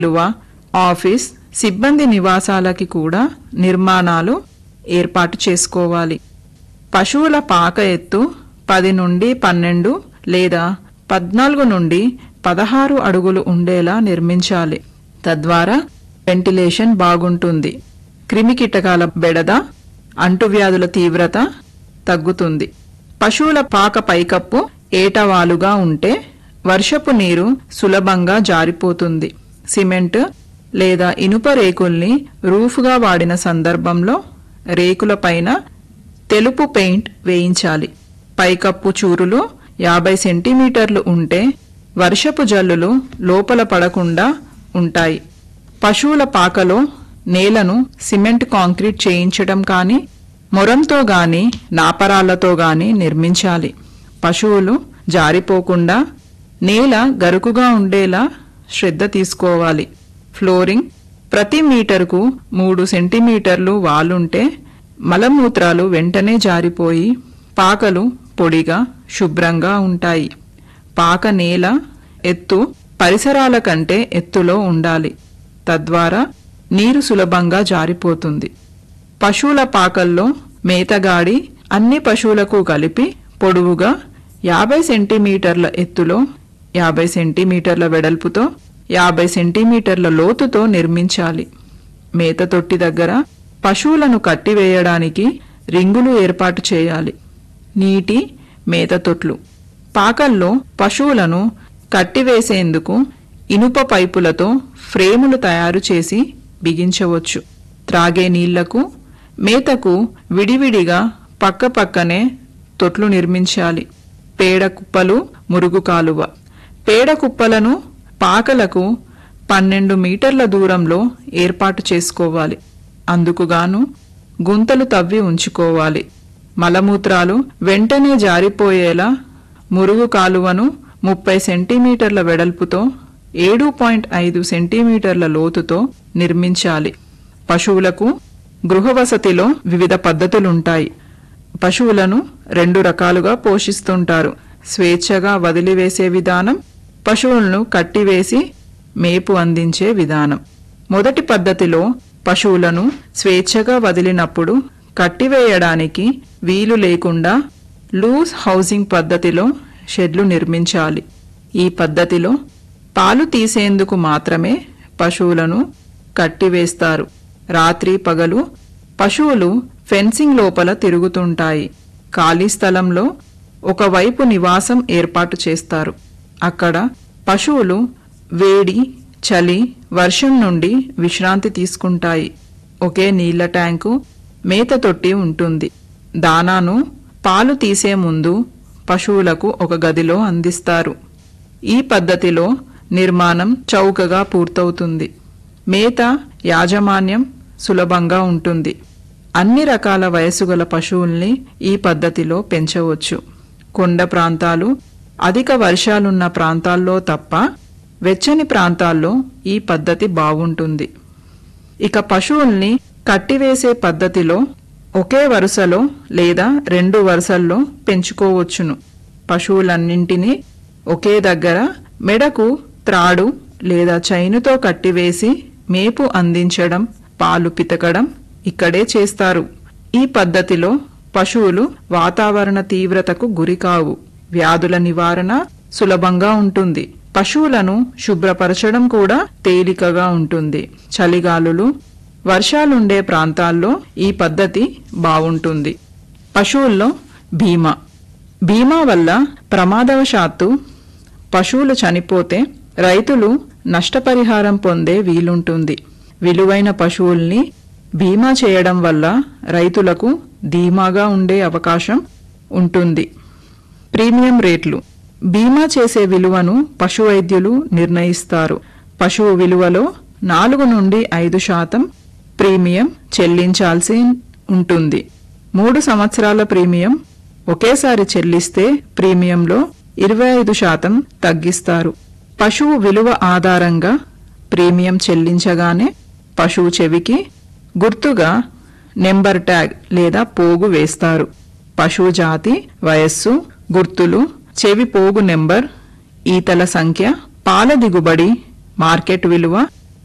విలువ ఆఫీస్ సిబ్బంది నివాసాలకి కూడా నిర్మాణాలు ఏర్పాటు చేసుకోవాలి పశువుల పాక ఎత్తు పది నుండి పన్నెండు లేదా పద్నాలుగు నుండి పదహారు అడుగులు ఉండేలా నిర్మించాలి తద్వారా వెంటిలేషన్ బాగుంటుంది క్రిమికీటకాల బెడద అంటువ్యాధుల తీవ్రత తగ్గుతుంది పశువుల పాక పైకప్పు ఏటవాలుగా ఉంటే వర్షపు నీరు సులభంగా జారిపోతుంది సిమెంట్ లేదా ఇనుప రేకుల్ని రూఫ్గా వాడిన సందర్భంలో రేకుల పైన తెలుపు పెయింట్ వేయించాలి పైకప్పు చూరులు యాభై సెంటీమీటర్లు ఉంటే వర్షపు జల్లులు లోపల పడకుండా ఉంటాయి పశువుల పాకలో నేలను సిమెంట్ కాంక్రీట్ చేయించడం కానీ మొరంతో గాని నాపరాలతో గాని నిర్మించాలి పశువులు జారిపోకుండా నేల గరుకుగా ఉండేలా శ్రద్ధ తీసుకోవాలి ఫ్లోరింగ్ ప్రతి మీటర్కు మూడు సెంటీమీటర్లు వాలుంటే మలమూత్రాలు వెంటనే జారిపోయి పాకలు పొడిగా శుభ్రంగా ఉంటాయి పాక నేల ఎత్తు పరిసరాల కంటే ఎత్తులో ఉండాలి తద్వారా నీరు సులభంగా జారిపోతుంది పశువుల పాకల్లో మేతగాడి అన్ని పశువులకు కలిపి పొడవుగా యాభై సెంటీమీటర్ల ఎత్తులో యాభై సెంటీమీటర్ల వెడల్పుతో యాభై సెంటీమీటర్ల లోతుతో నిర్మించాలి మేత తొట్టి దగ్గర పశువులను కట్టివేయడానికి రింగులు ఏర్పాటు చేయాలి నీటి మేత తొట్లు పాకల్లో పశువులను కట్టివేసేందుకు ఇనుప పైపులతో ఫ్రేములు తయారు చేసి బిగించవచ్చు త్రాగే నీళ్లకు మేతకు విడివిడిగా పక్కపక్కనే తొట్లు నిర్మించాలి పేడ కుప్పలు మురుగు కాలువ పేడ కుప్పలను పాకలకు పన్నెండు మీటర్ల దూరంలో ఏర్పాటు చేసుకోవాలి అందుకుగాను గుంతలు తవ్వి ఉంచుకోవాలి మలమూత్రాలు వెంటనే జారిపోయేలా మురుగు కాలువను ముప్పై సెంటీమీటర్ల వెడల్పుతో ఏడు పాయింట్ ఐదు సెంటీమీటర్ల లోతుతో నిర్మించాలి పశువులకు గృహవసతిలో వివిధ పద్ధతులుంటాయి పశువులను రెండు రకాలుగా పోషిస్తుంటారు స్వేచ్ఛగా వదిలివేసే విధానం పశువులను కట్టివేసి మేపు అందించే విధానం మొదటి పద్ధతిలో పశువులను స్వేచ్ఛగా వదిలినప్పుడు కట్టివేయడానికి వీలు లేకుండా లూజ్ హౌసింగ్ పద్ధతిలో షెడ్లు నిర్మించాలి ఈ పద్ధతిలో పాలు తీసేందుకు మాత్రమే పశువులను కట్టివేస్తారు రాత్రి పగలు పశువులు ఫెన్సింగ్ లోపల తిరుగుతుంటాయి ఖాళీ స్థలంలో ఒకవైపు నివాసం ఏర్పాటు చేస్తారు అక్కడ పశువులు వేడి చలి వర్షం నుండి విశ్రాంతి తీసుకుంటాయి ఒకే నీళ్ల ట్యాంకు మేత తొట్టి ఉంటుంది దానాను పాలు తీసే ముందు పశువులకు ఒక గదిలో అందిస్తారు ఈ పద్ధతిలో నిర్మాణం చౌకగా పూర్తవుతుంది మేత యాజమాన్యం సులభంగా ఉంటుంది అన్ని రకాల వయసు గల పశువుల్ని ఈ పద్ధతిలో పెంచవచ్చు కొండ ప్రాంతాలు అధిక వర్షాలున్న ప్రాంతాల్లో తప్ప వెచ్చని ప్రాంతాల్లో ఈ పద్ధతి బాగుంటుంది ఇక పశువుల్ని కట్టివేసే పద్ధతిలో ఒకే వరుసలో లేదా రెండు వరుసల్లో పెంచుకోవచ్చును పశువులన్నింటినీ ఒకే దగ్గర మెడకు త్రాడు లేదా చైనుతో కట్టివేసి మేపు అందించడం పాలు పితకడం ఇక్కడే చేస్తారు ఈ పద్ధతిలో పశువులు వాతావరణ తీవ్రతకు గురికావు వ్యాధుల నివారణ సులభంగా ఉంటుంది పశువులను శుభ్రపరచడం కూడా తేలికగా ఉంటుంది చలిగాలులు వర్షాలుండే ప్రాంతాల్లో ఈ పద్ధతి బావుంటుంది పశువుల్లో బీమా బీమా వల్ల ప్రమాదవశాత్తు పశువులు చనిపోతే రైతులు నష్టపరిహారం పొందే వీలుంటుంది విలువైన పశువుల్ని బీమా చేయడం వల్ల రైతులకు ధీమాగా ఉండే అవకాశం ఉంటుంది ప్రీమియం రేట్లు బీమా చేసే విలువను పశు వైద్యులు నిర్ణయిస్తారు పశువు విలువలో నాలుగు నుండి ఐదు శాతం ప్రీమియం చెల్లించాల్సి ఉంటుంది మూడు సంవత్సరాల ప్రీమియం ఒకేసారి చెల్లిస్తే ప్రీమియంలో ఇరవై ఐదు శాతం తగ్గిస్తారు పశువు విలువ ఆధారంగా ప్రీమియం చెల్లించగానే పశువు చెవికి గుర్తుగా నెంబర్ ట్యాగ్ లేదా పోగు వేస్తారు పశువు జాతి వయస్సు గుర్తులు చెవి పోగు నెంబర్ ఈతల సంఖ్య పాల దిగుబడి మార్కెట్ విలువ